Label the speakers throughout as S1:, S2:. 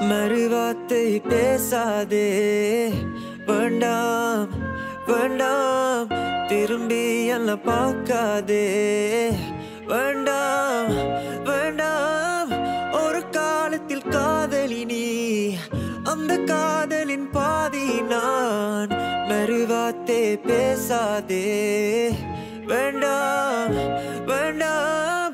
S1: மறுவார்த்தை பேசாதே வேண்டாம் வேண்டாம் திரும்பி என்ன பார்க்காதே வேண்டாம் வேண்டாம் ஒரு காலத்தில் காதலி நீ அந்த காதலின் பாதி நான் மறுவார்த்தை பேசாதே வேண்டாம் வேண்டாம்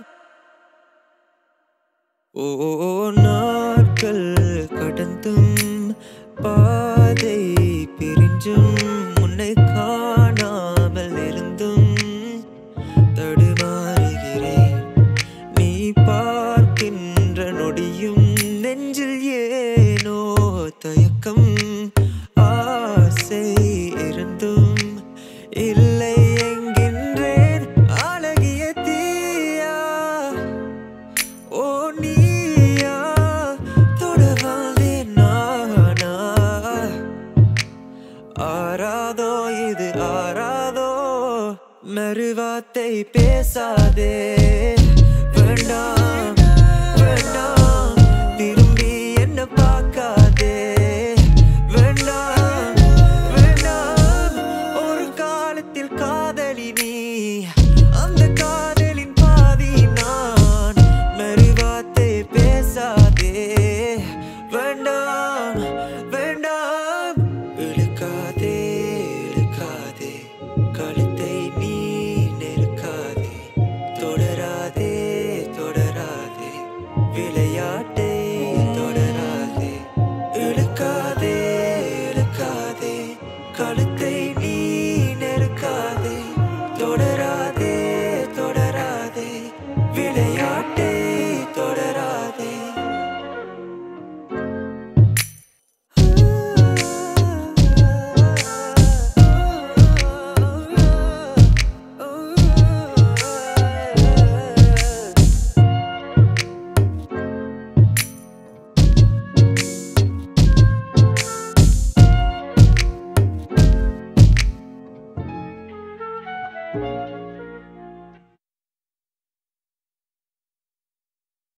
S1: ஓ நாட்கள் கடந்தும் பாதை பிரிஞ்சும் உன்னை காணாமல் இருந்தும் தடுமாறுகிறேன் நீ பார்க்கின்ற நொடியும் நெஞ்சில் ஏனோ தயக்கம் ஆசை இருந்தும் இல்லை என்கின்றேன் அழகிய தீயா ஓ நீயா தொடவாதே நானா ஆராதோ இது ஆராதோ மறுவார்த்தை பேசாதே வேண்டாம்